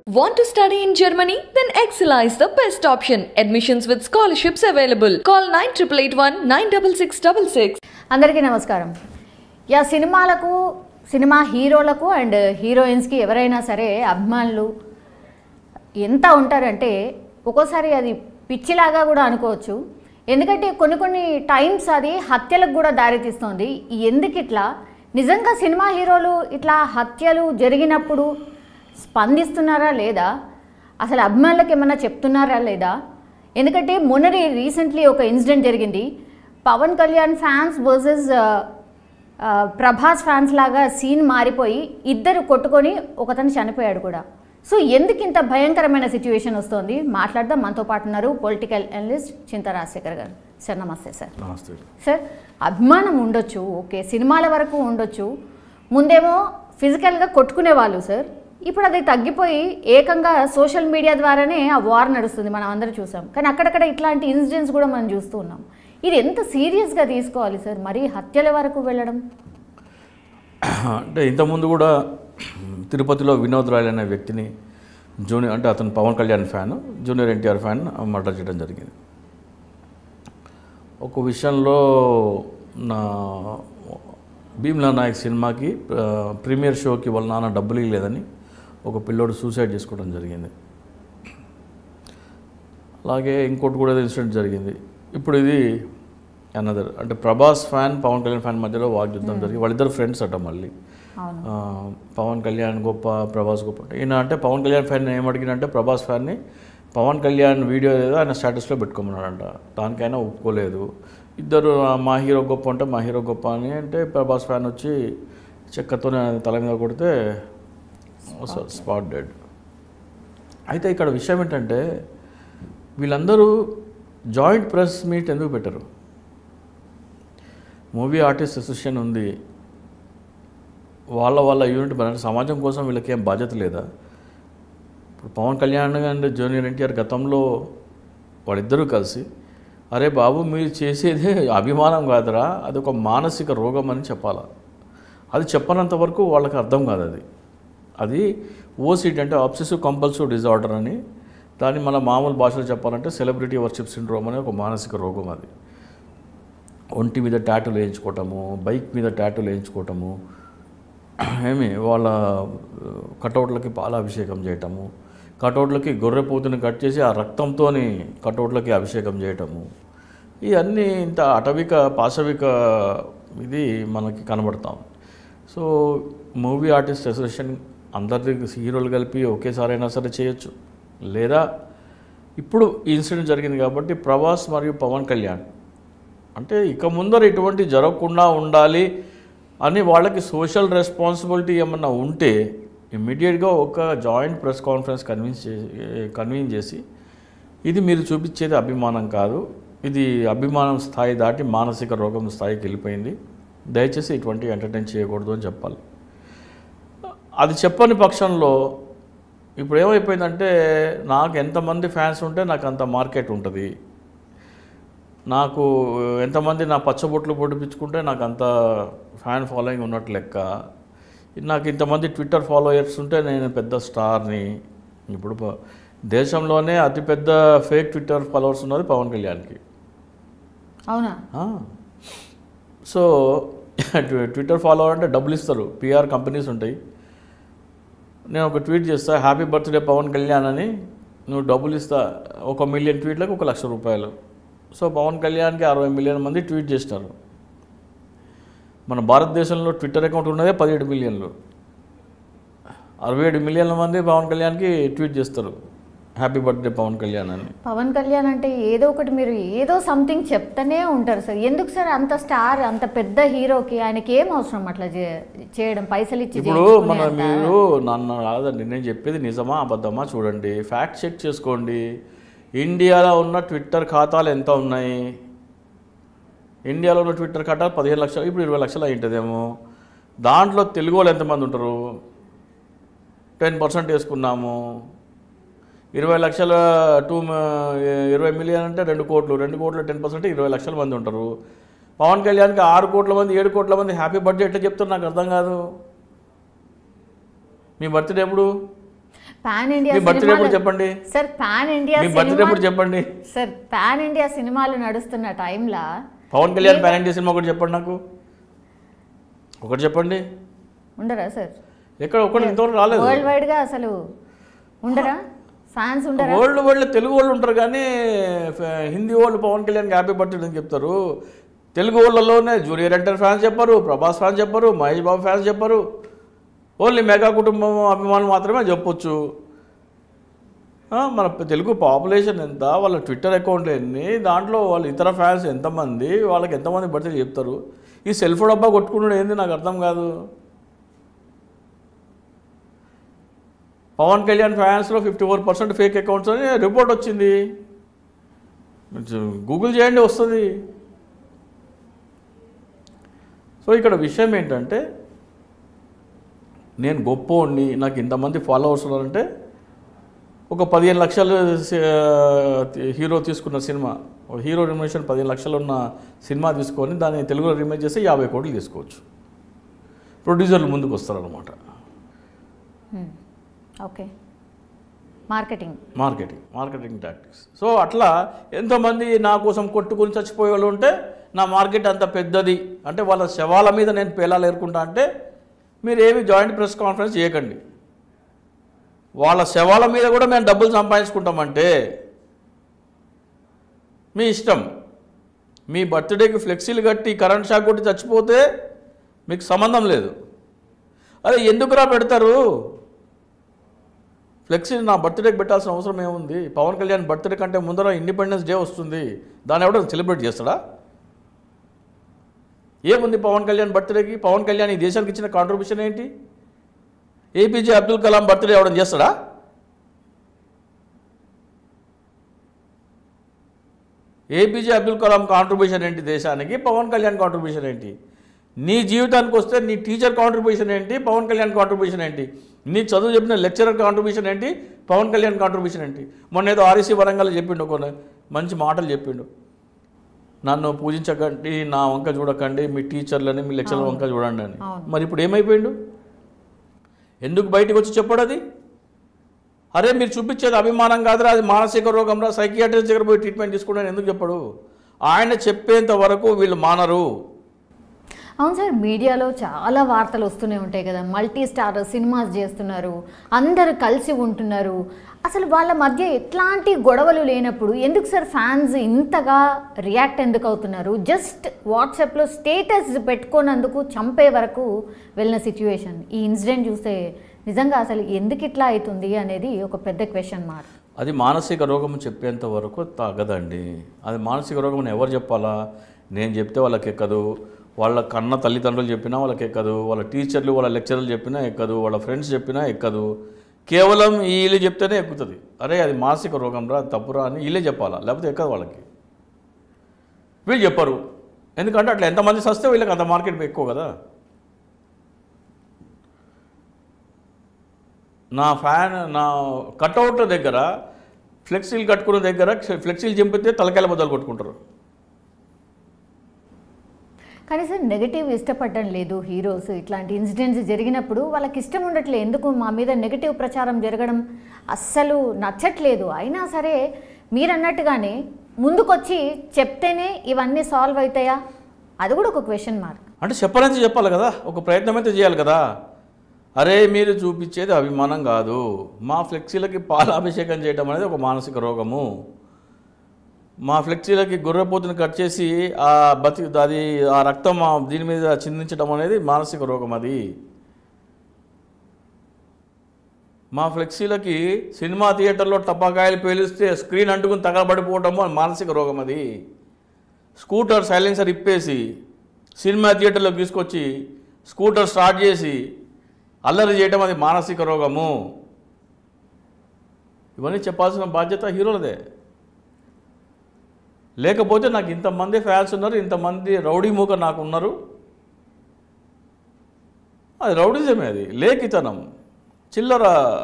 Want to study in Germany? Then Excella is the best option. Admissions with scholarships available. Call 9881 96666. అందరికీ నమస్కారం yeah సినిమాలకు cinema హీరోలకు and హీరోయిన్స్కి ఎవరైనా సరే అభిమానులు ఎంత ఉంటారంటే ఒక్కోసారి అది పిచ్చిలాగా కూడా అనుకోవచ్చు ఎందుకంటే కొన్ని కొన్ని టైమ్స్ అది హత్యలకు కూడా దారితీస్తుంది ఎందుకు ఇట్లా నిజంగా సినిమా హీరోలు ఇట్లా హత్యలు జరిగినప్పుడు స్పందిస్తున్నారా లేదా అసలు అభిమానులకు ఏమన్నా చెప్తున్నారా లేదా ఎందుకంటే మొన్నటి రీసెంట్లీ ఒక ఇన్సిడెంట్ జరిగింది Pawan Kalyan fans versus Prabhas fans లాగా సీన్ మారిపోయి ఇద్దరు కొట్టుకొని ఒకతను చనిపోయాడు కూడా సో ఎందుకు ఇంత భయంకరమైన సిచ్యువేషన్ వస్తుంది మాట్లాడదాం మనతో పాటు ఉన్నారు పొలిటికల్ అనలిస్ట్ చింత రాజశేఖర్ గారు సార్ నమస్తే సార్ నమస్తే సార్ అభిమానం ఉండొచ్చు ఓకే సినిమాల వరకు ఉండొచ్చు ముందేమో ఫిజికల్గా కొట్టుకునే వాళ్ళు సార్ ఇప్పుడు అది తగ్గిపోయి ఏకంగా సోషల్ మీడియా ద్వారానే ఆ వార్ నడుస్తుంది మనం అందరూ చూసాం కానీ అక్కడక్కడ ఇట్లాంటి ఇన్సిడెంట్స్ కూడా మనం చూస్తూ ఉన్నాం ఇది ఎంత సీరియస్గా తీసుకోవాలి సార్ మరీ హత్యల వరకు వెళ్ళడం అంటే ఇంతకుముందు కూడా తిరుపతిలో వినోద్ రాయల్ అనే వ్యక్తిని జూనియర్ అంటే అతను Pawan Kalyan fan junior NTR fan murder చేయడం జరిగింది ఒక విషయంలో నా భీమ్లా నాయక్ సినిమాకి ఆ, ప్రీమియర్ షోకి వాళ్ళ నాన్న డబ్బులు ఇవ్వలేదని ఒక పిల్లోడు సూసైడ్ చేసుకోవడం జరిగింది అలాగే ఇంకోటి కూడా ఇన్సిడెంట్ జరిగింది ఇప్పుడు ఇది అనదర్ అంటే ప్రభాస్ ఫ్యాన్ పవన్ కళ్యాణ్ ఫ్యాన్ మధ్యలో వాగ్యుద్ధం జరిగి వాళ్ళిద్దరు ఫ్రెండ్స్ అట మళ్ళీ అవును ఆ, పవన్ కళ్యాణ్ గొప్ప ప్రభాస్ గొప్ప అంటే ఈయన అంటే పవన్ కళ్యాణ్ ఫ్యాన్ ఏమడిగినంటే ప్రభాస్ ఫ్యాన్ని పవన్ కళ్యాణ్ వీడియో ఏదో ఆయన స్టేటస్లో పెట్టుకోమన్నాడంట దానికైనా ఒప్పుకోలేదు ఇద్దరు ఆ, మా హీరో గొప్ప అంటే మా హీరో గొప్ప అని అంటే ప్రభాస్ ఫ్యాన్ వచ్చి చెక్కతోనే ఆయన తల మీద కొడితే స్పాట్ డెడ్ అయితే ఇక్కడ విషయం ఏంటంటే వీళ్ళందరూ జాయింట్ ప్రెస్ మీట్ ఎందుకు పెట్టరు మూవీ ఆర్టిస్ట్ అసోసియేషన్ ఉంది వాళ్ళ వాళ్ళ యూనిట్ మన సమాజం కోసం వీళ్ళకి ఏం బాధ్యత లేదా ఇప్పుడు పవన్ కళ్యాణ్ అండ్ జూనియర్ ఎన్టీఆర్ గతంలో వాళ్ళిద్దరూ కలిసి అరే బాబు మీరు చేసేదే అభిమానం కాదురా అది ఒక మానసిక రోగం అని చెప్పాలా అది చెప్పనంత వరకు వాళ్ళకి అర్థం కాదు అది అది ఓసిడ్ అంటే ఆబ్సెసివ్ కంపల్సివ్ డిజార్డర్ అని దాన్ని మన మామూలు భాషలో చెప్పాలంటే సెలబ్రిటీ వర్షిప్ సిండ్రోమ్ అనే ఒక మానసిక రోగం అది ఒంటి మీద ట్యాటూలు వేయించుకోవటము బైక్ మీద ట్యాటూలు వేయించుకోవటము ఏమి వాళ్ళ కటౌట్లకి పాలాభిషేకం చేయటము కటౌట్లకి గొర్రెపోతుని కట్ చేసి ఆ రక్తంతో కటౌట్లకి అభిషేకం చేయటము ఇవన్నీ ఇంత అటవిక పాశవిక ఇది మనకి కనబడతాం సో మూవీ ఆర్టిస్ట్ అసోసియేషన్ అందరి హీరోలు కలిపి ఒకేసారైనా సరే చేయొచ్చు లేదా ఇప్పుడు ఈ ఇన్సిడెంట్ జరిగింది కాబట్టి ప్రభాస్ మరియు పవన్ కళ్యాణ్ అంటే ఇక ముందర ఇటువంటి జరగకుండా ఉండాలి అని వాళ్ళకి సోషల్ రెస్పాన్సిబిలిటీ ఏమన్నా ఉంటే ఇమ్మీడియట్గా ఒక జాయింట్ ప్రెస్ కాన్ఫరెన్స్ కన్విన్స్ చేసి కన్వీన్ చేసి ఇది మీరు చూపించేది అభిమానం కాదు ఇది అభిమానం స్థాయి దాటి మానసిక రోగం స్థాయికి వెళ్ళిపోయింది దయచేసి ఇటువంటి ఎంటర్టైన్ చేయకూడదు అని చెప్పాలి అది చెప్పని పక్షంలో ఇప్పుడు ఏమైపోయిందంటే నాకు ఎంతమంది ఫ్యాన్స్ ఉంటే నాకు అంత మార్కెట్ ఉంటుంది నాకు ఎంతమంది నా పచ్చబొట్లు పొడిపించుకుంటే నాకు అంత ఫ్యాన్ ఫాలోయింగ్ ఉన్నట్టు లెక్క నాకు ఇంతమంది ట్విట్టర్ ఫాలోయర్స్ ఉంటే నేను పెద్ద స్టార్ని ఇప్పుడు ప- దేశంలోనే అతిపెద్ద ఫేక్ ట్విట్టర్ ఫాలోవర్స్ ఉన్నది పవన్ కళ్యాణ్కి అవునా ఆ. సో ట్వి- ట్విట్టర్ ఫాలోవర్ అంటే డబ్బులు ఇస్తారు పిఆర్ కంపెనీస్ ఉంటాయి నేను ఒక ట్వీట్ చేస్తా హ్యాపీ బర్త్డే పవన్ కళ్యాణ్ అని నువ్వు డబ్బులు ఇస్తా ఒక మిలియన్ ట్వీట్లకు ఒక లక్ష రూపాయలు సో పవన్ కళ్యాణ్కి అరవై మిలియన్ మంది ట్వీట్ చేసినారు మన భారతదేశంలో ట్విట్టర్ అకౌంట్ ఉన్నదే పదిహేడు మిలియన్లు అరవై ఏడు మిలియన్ల మంది పవన్ కళ్యాణ్కి ట్వీట్ చేస్తారు హ్యాపీ బర్త్డే పవన్ కళ్యాణ్ అని పవన్ కళ్యాణ్ అంటే ఏదో ఒకటి మీరు ఏదో సంథింగ్ చెప్తానే ఉంటారు సార్ ఎందుకు సార్ అంత స్టార్ అంత పెద్ద హీరోకి ఆయనకి ఏం అవసరం అట్లా చే- చేయడం పైసలు ఇచ్చి ఇప్పుడు చేయించుకునే మన అంత- మీరు నన్ను కాదండి నేను చెప్పేది నిజమా అబద్ధమా చూడండి ఫ్యాక్ట్ చెక్ చేసుకోండి ఇండియాలో ఉన్న ట్విట్టర్ ఖాతాలు ఎంత ఉన్నాయి ఇండియాలో ఉన్న ట్విట్టర్ ఖాతాలు పదిహేను లక్షలు ఇప్పుడు ఇరవై లక్షలు అయింటుందేమో దాంట్లో తెలుగు వాళ్ళు ఎంతమంది ఉంటారు టెన్ పర్సెంట్ వేసుకున్నాము ఇరవై లక్షల టూ ఇరవై మిలియన్ అంటే రెండు కోట్లు రెండు కోట్ల టెన్ పర్సెంట్ ఇరవై లక్షల మంది ఉంటారు పవన్ కళ్యాణ్కి ఆరు కోట్ల మంది ఏడు కోట్ల మంది హ్యాపీ బర్త్డే ఎట్లా చెప్తారు నాకు అర్థం కాదు మీ బర్త్డే ఎప్పుడు పాన్ ఇండియా మీ birthday ఎప్పుడు చెప్పండి? సార్ పాన్ ఇండియా మీ బర్త్డే ఎప్పుడు చెప్పండి సార్ పాన్ ఇండియా సినిమాలు నడుస్తున్న టైంలో Pawan Kalyan pan India cinema ఒకటి చెప్పండి నాకు ఒకటి చెప్పండి ఉండరా సార్ ఎక్కడ ఒకటి ఇంతవరకు రాలేదు వరల్డ్ వైడ్ గా అసలు ఉండరా ఫ్యాన్స్ ఉండరా వరల్డ్ వరల్డ్ తెలుగు వాళ్ళు ఉంటారు కానీ ఫ- హిందీ వాళ్ళు పవన్ కళ్యాణ్ హ్యాపీ బర్త్డే అని చెప్తారు తెలుగు వాళ్ళలోనే జూనియర్ ఎన్టర్ ఫ్యాన్స్ చెప్పరు ప్రభాస్ ఫ్యాన్స్ చెప్పరు మహేష్ బాబు ఫ్యాన్స్ చెప్పరు ఓన్లీ మెగా కుటుంబం అభిమానులు మాత్రమే చెప్పొచ్చు ఆ, మన తెలుగు పాపులేషన్ ఎంత వాళ్ళ ట్విట్టర్ అకౌంట్లు ఎన్ని దాంట్లో వాళ్ళ ఇతర ఫ్యాన్స్ ఎంతమంది వాళ్ళకి ఎంతమంది బర్త్డే చెప్తారు ఈ సెల్ఫ్ డబ్బా కొట్టుకున్నాడు ఏంది నాకు అర్థం కాదు పవన్ కళ్యాణ్ ఫ్యాన్స్లో fifty four percent fake accounts అని రిపోర్ట్ వచ్చింది గూగుల్ చేయండి వస్తుంది సో ఇక్కడ విషయం ఏంటంటే నేను గొప్పోడిని నాకు ఇంతమంది ఫాలోవర్స్ ఉన్నారంటే ఒక పదిహేను లక్షలు స- హీరో తీసుకున్న సినిమా ఒక హీరో రిమేషన్ పదిహేను లక్షలు ఉన్న సినిమా తీసుకొని దాన్ని తెలుగులో రిమేక్ చేస్తే యాభై కోట్లు తీసుకోవచ్చు ప్రొడ్యూసర్లు ముందుకు వస్తారనమాట okay marketing marketing marketing tactics so అట్లా ఎంతోమంది నా కోసం కొట్టుకుని చచ్చిపోయే వాళ్ళు ఉంటే నా మార్కెట్ అంత పెద్దది అంటే వాళ్ళ శవాల మీద నేను పేలాలు ఏరుకుంటా అంటే మీరు ఏమి జాయింట్ ప్రెస్ కాన్ఫరెన్స్ చేయకండి వాళ్ళ శవాల మీద కూడా మేము డబ్బులు సంపాదించుకుంటామంటే మీ ఇష్టం మీ బర్త్డేకి ఫ్లెక్సీలు కట్టి కరెంట్ షాక్ కొట్టి చచ్చిపోతే మీకు సంబంధం లేదు అరే ఎందుకురా పెడతారు ఫ్లెక్సీ నా బర్త్డేకి పెట్టాల్సిన అవసరం ఏముంది పవన్ కళ్యాణ్ బర్త్డే కంటే ముందర ఇండిపెండెన్స్ డే వస్తుంది దాన్ని ఎవడో సెలబ్రేట్ చేస్తాడా ఏముంది పవన్ కళ్యాణ్ బర్త్డేకి పవన్ కళ్యాణ్ ఈ దేశానికి ఇచ్చిన కాంట్రిబ్యూషన్ ఏంటి ఏపీజే అబ్దుల్ కలాం బర్త్డే ఎవడం చేస్తాడా ఏపీజే అబ్దుల్ కలాం కాంట్రిబ్యూషన్ ఏంటి దేశానికి పవన్ కళ్యాణ్ కాంట్రిబ్యూషన్ ఏంటి నీ జీవితానికి వస్తే నీ టీచర్ కాంట్రిబ్యూషన్ ఏంటి పవన్ కళ్యాణ్ కాంట్రిబ్యూషన్ ఏంటి నీ చదువు చెప్పిన లెక్చరర్ కాంట్రిబ్యూషన్ ఏంటి పవన్ కళ్యాణ్ కాంట్రిబ్యూషన్ ఏంటి మొన్న ఏదో ఆర్ఎస్సీ వరంగల్ చెప్పిండు కొన్ని మంచి మాటలు చెప్పిండు నన్ను పూజించకండి నా వంక చూడకండి మీ టీచర్లని మీ లెక్చర్ల వంక చూడండి అని అవును. మరి ఇప్పుడు ఏమైపోయిండు ఎందుకు బయటకు వచ్చి చెప్పడు అది అరే మీరు చూపించేది అభిమానం కాదురా అది మానసిక రోగం రా సైకియాట్రిస్ట్ దగ్గర పోయి ట్రీట్మెంట్ తీసుకుంటాను ఎందుకు చెప్పడు ఆయన చెప్పేంత వరకు వీళ్ళు మానరు అవును సార్ మీడియాలో చాలా వార్తలు వస్తూనే ఉంటాయి కదా మల్టీ స్టార్ సినిమాస్ చేస్తున్నారు అందరు కలిసి ఉంటున్నారు అసలు వాళ్ళ మధ్య ఎట్లాంటి గొడవలు లేనప్పుడు ఎందుకు సార్ ఫ్యాన్స్ ఇంతగా రియాక్ట్ ఎందుకు అవుతున్నారు జస్ట్ వాట్సాప్లో స్టేటస్ పెట్టుకోనందుకు చంపే వరకు వెళ్ళిన సిచ్యువేషన్ ఈ ఇన్సిడెంట్ చూస్తే నిజంగా అసలు ఎందుకు ఇట్లా అవుతుంది అనేది ఒక పెద్ద క్వశ్చన్ మార్క్ అది మానసిక రోగం చెప్పేంత వరకు తగ్గదండి అది మానసిక రోగం అని ఎవరు చెప్పాలా నేను చెప్తే వాళ్ళకి ఎక్కదు వాళ్ళ కన్న తల్లిదండ్రులు చెప్పినా వాళ్ళకి ఎక్కదు వాళ్ళ టీచర్లు వాళ్ళ లెక్చరర్లు చెప్పినా ఎక్కదు వాళ్ళ ఫ్రెండ్స్ చెప్పినా ఎక్కదు కేవలం వీళ్ళు చెప్తేనే ఎక్కుతుంది అరే అది మానసిక రోగం రా అది తప్పురా అని వీళ్ళే చెప్పాలా లేకపోతే ఎక్కదు వాళ్ళకి వీళ్ళు చెప్పరు ఎందుకంటే అట్లా ఎంతమంది సస్తే వీళ్ళకి అంత మార్కెట్ ఎక్కువ కదా నా ఫ్యాన్ నా కట్అవుట్ దగ్గర ఫ్లెక్సీలు కట్టుకున్న దగ్గర ఫ్లెక్సీలు చింపితే తలకాయల బద్దలు కొట్టుకుంటారు కానీ సార్ నెగటివ్ ఇష్టపడడం లేదు హీరోస్ ఇట్లాంటి ఇన్సిడెంట్స్ జరిగినప్పుడు వాళ్ళకి ఇష్టం ఉండట్లేదు ఎందుకు మా మీద నెగటివ్ ప్రచారం జరగడం అస్సలు నచ్చట్లేదు అయినా సరే మీరు అన్నట్టుగానే ముందుకొచ్చి చెప్తేనే ఇవన్నీ సాల్వ్ అవుతాయా అది కూడా ఒక క్వశ్చన్ మార్క్ అంటే చెప్పాలంటే చెప్పాలి కదా ఒక ప్రయత్నం అయితే చేయాలి కదా అరే మీరు చూపించేది అభిమానం కాదు మా ఫ్లెక్సీలకి పాలాభిషేకం చేయడం అనేది ఒక మానసిక రోగము మా ఫ్లెక్సీలకి గొర్రెపోతుని కట్ చేసి ఆ బతి అది ఆ రక్తం ఆ దీని మీద చిందించడం అనేది మానసిక రోగం అది మా ఫ్లెక్సీలకి సినిమా థియేటర్లో టపాకాయలు పేలిస్తే స్క్రీన్ అంటుకుని తగలబడిపోవటము అది మానసిక రోగం అది స్కూటర్ సైలెన్సర్ ఇప్పేసి సినిమా థియేటర్లోకి తీసుకొచ్చి స్కూటర్ స్టార్ట్ చేసి అల్లరి చేయటం అది మానసిక రోగము ఇవన్నీ చెప్పాల్సిన బాధ్యత హీరోలదే లేకపోతే నాకు ఇంతమంది ఫ్యాన్స్ ఉన్నారు ఇంతమంది రౌడీ మూక నాకు ఉన్నారు అది రౌడీజమే అది లేఖితనం చిల్లర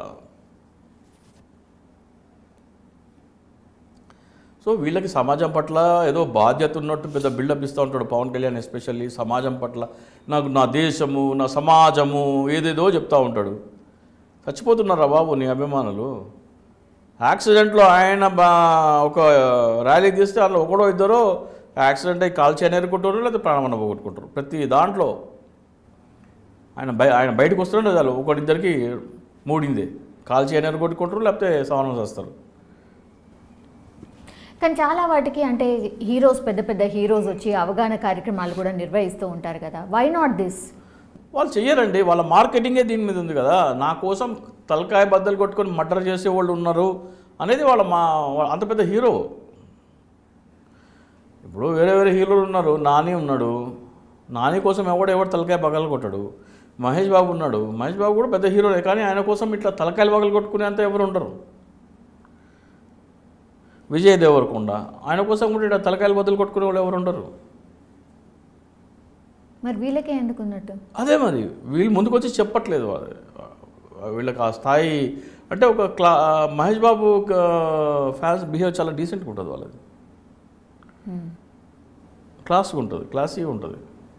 సో వీళ్ళకి సమాజం పట్ల ఏదో బాధ్యత ఉన్నట్టు పెద్ద బిల్డప్ ఇస్తూ ఉంటాడు పవన్ కళ్యాణ్ ఎస్పెషల్లీ సమాజం పట్ల నాకు నా దేశము నా సమాజము ఏదేదో చెప్తూ ఉంటాడు చచ్చిపోతున్నారా బాబు నీ అభిమానులు యాక్సిడెంట్లో ఆయన బా ఒక ర్యాలీ తీస్తే అందులో ఒకడో ఇద్దరో యాక్సిడెంట్ అయ్యి కాల్చి అని ఎరుకుంటారు లేకపోతే ప్రాణమన్న పోగొట్టుకుంటారు ప్రతి దాంట్లో ఆయన బయ ఆయన బయటకు వస్తుంటే చాలు ఒకటిద్దరికి మూడిందే కాల్చి అని ఎరుకొట్టుకుంటారు లేకపోతే సవనం చేస్తారు కానీ చాలా వాటికి అంటే హీరోస్ పెద్ద పెద్ద హీరోస్ వచ్చి అవగాహన కార్యక్రమాలు కూడా నిర్వహిస్తూ ఉంటారు కదా వై నాట్ దిస్ వాళ్ళు చెయ్యరండి వాళ్ళ మార్కెటింగే దీని మీద ఉంది కదా నా కోసం తలకాయ బద్దలు కొట్టుకొని మర్డర్ చేసే వాళ్ళు ఉన్నారు అనేది వాళ్ళ మా వాళ్ళ- అంత పెద్ద హీరో ఇప్పుడు వేరే వేరే హీరోలు ఉన్నారు నాని ఉన్నాడు నాని కోసం ఎవడు ఎవడు తలకాయ బగలు కొట్టాడు మహేష్ బాబు ఉన్నాడు మహేష్ బాబు కూడా పెద్ద హీరోనే కానీ ఆయన కోసం ఇట్లా తలకాయలు బగలు కొట్టుకునేంత ఎవరు ఉండరు విజయ్ దేవరకొండ ఆయన కోసం కూడా ఇట్లా తలకాయలు బద్దలు కొట్టుకునే వాళ్ళు ఎవరు ఉండరు మరి వీళ్ళకే ఎందుకు ఉన్నట్టు అదే మరి వీళ్ళు ముందుకు వచ్చి చెప్పట్లేదు వాళ్ళు. వీళ్ళకి ఆ స్థాయి అంటే ఒక క్లా మహేష్ బాబు ఫ్యాన్స్ బిహేవ్ చాలా డీసెంట్గా ఉంటుంది వాళ్ళది క్లాస్గా ఉంటుంది క్లాసీ ఉంటుంది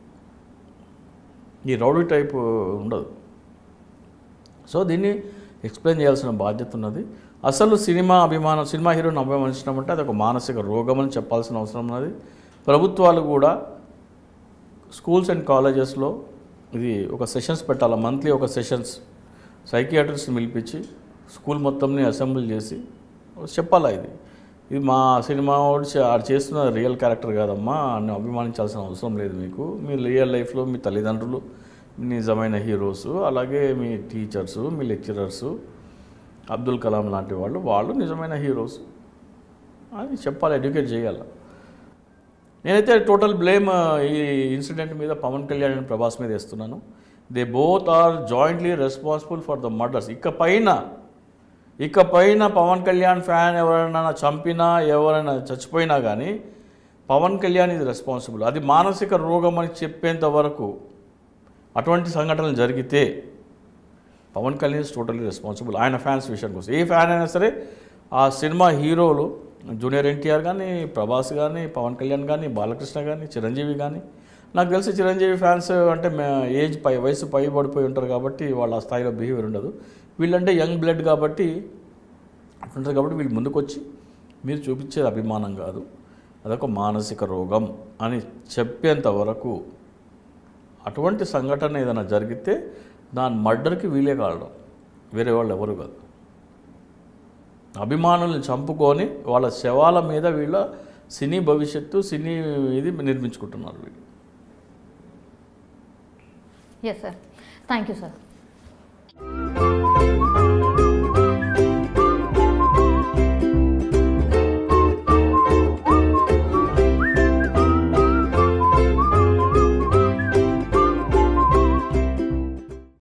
ఈ రౌడీ టైప్ ఉండదు సో దీన్ని ఎక్స్ప్లెయిన్ చేయాల్సిన బాధ్యత ఉన్నది అసలు సినిమా అభిమానం సినిమా హీరోని అభిమానించడం అంటే అది ఒక మానసిక రోగం అని చెప్పాల్సిన అవసరం ఉన్నది ప్రభుత్వాలు కూడా స్కూల్స్ అండ్ కాలేజెస్లో ఇది ఒక సెషన్స్ పెట్టాలి మంత్లీ ఒక సెషన్స్ సైకియాట్రిస్ట్ని పిలిపించి స్కూల్ మొత్తంని అసెంబ్లీ చేసి చెప్పాలా ఇది ఇది మా సినిమా వాడు చే- ఆడు చేస్తున్న రియల్ క్యారెక్టర్ కాదమ్మా అని అభిమానించాల్సిన అవసరం లేదు మీకు మీ రియల్ లైఫ్లో మీ తల్లిదండ్రులు నిజమైన హీరోస్ అలాగే మీ టీచర్సు మీ లెక్చరర్సు అబ్దుల్ కలాం లాంటి వాళ్ళు వాళ్ళు నిజమైన హీరోస్ అని చెప్పాలి ఎడ్యుకేట్ చేయాలి నేనైతే టోటల్ బ్లేమ్ ఈ ఇన్సిడెంట్ మీద పవన్ కళ్యాణ్ అండ్ ప్రభాస్ మీద వేస్తున్నాను they both are jointly responsible for the murders ఇక పైన ఇక పైన పవన్ కళ్యాణ్ ఫ్యాన్ ఎవరైనా చంపినా ఎవరైనా చచ్చిపోయినా కానీ పవన్ కళ్యాణ్ ఇది రెస్పాన్సిబుల్ అది మానసిక రోగం అని చెప్పేంత వరకు అటువంటి సంఘటనలు జరిగితే Pawan Kalyan is totally responsible ఆయన ఫ్యాన్స్ విషయం కోసం ఏ ఫ్యాన్ అయినా సరే ఆ సినిమా హీరోలు జూనియర్ ఎన్టీఆర్ కానీ ప్రభాస్ కానీ పవన్ కళ్యాణ్ కానీ బాలకృష్ణ కానీ చిరంజీవి కానీ నాకు తెలిసి చిరంజీవి ఫ్యాన్స్ అంటే మే- ఏజ్ పై వయసు పై పడిపోయి ఉంటారు కాబట్టి వాళ్ళ ఆ స్థాయిలో బిహేవియర్ ఉండదు వీళ్ళంటే యంగ్ బ్లడ్ కాబట్టి అట్లుంటుంది కాబట్టి వీళ్ళు ముందుకొచ్చి మీరు చూపించేది అభిమానం కాదు అదొక మానసిక రోగం అని చెప్పేంత వరకు అటువంటి సంఘటన ఏదైనా జరిగితే దాని మర్డర్కి వీలే కావడం వేరే వాళ్ళు ఎవరు కాదు అభిమానుల్ని చంపుకొని వాళ్ళ శవాల మీద వీళ్ళ సినీ భవిష్యత్తు సినీ ఇది నిర్మించుకుంటున్నారు వీళ్ళు yes sir thank you sir